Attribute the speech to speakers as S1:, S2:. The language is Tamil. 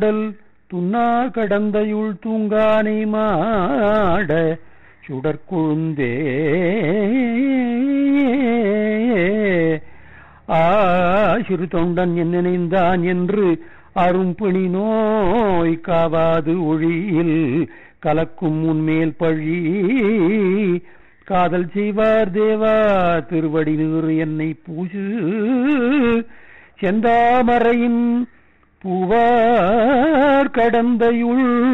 S1: கடல் துண்ணா கடந்தையுள் தூங்கானை மாட சுடற்குழுந்தே ஆசிறு தொண்டன் என் நினைந்தான் என்று அரும்பிணி நோய் காவாது ஒழியில் கலக்கும் உன்மேல் பழி காதல் செய்வார் தேவா திருவடி நீர் என்னை பூசு செந்தாமரையின் பூவார் கடந்தையுள்